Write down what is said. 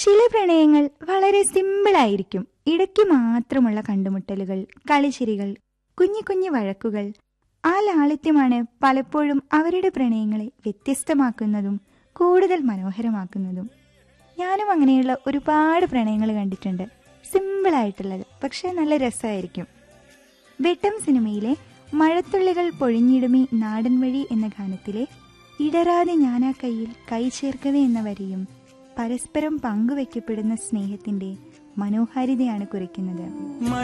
ചില പ്രണയങ്ങൾ വളരെ സിമ്പിളായിരിക്കും ഇടയ്ക്ക് മാത്രമുള്ള കണ്ടുമുട്ടലുകൾ കളിച്ചിരികൾ കുഞ്ഞു കുഞ്ഞു വഴക്കുകൾ ആ ലാളിത്യമാണ് പലപ്പോഴും അവരുടെ പ്രണയങ്ങളെ വ്യത്യസ്തമാക്കുന്നതും കൂടുതൽ മനോഹരമാക്കുന്നതും ഞാനും അങ്ങനെയുള്ള ഒരുപാട് പ്രണയങ്ങൾ കണ്ടിട്ടുണ്ട് സിമ്പിളായിട്ടുള്ളത് പക്ഷേ നല്ല രസമായിരിക്കും വെട്ടം സിനിമയിലെ മഴത്തുള്ളികൾ പൊഴിഞ്ഞിടുമി നാടൻ വഴി എന്ന ഗാനത്തിലെ ഇടരാതെ ഞാനാ കയ്യിൽ കൈ ചേർക്കവേ എന്ന വരിയും പരസ്പരം പങ്കുവയ്ക്കപ്പെടുന്ന സ്നേഹത്തിന്റെ മനോഹാരിതയാണ് കുറിക്കുന്നത്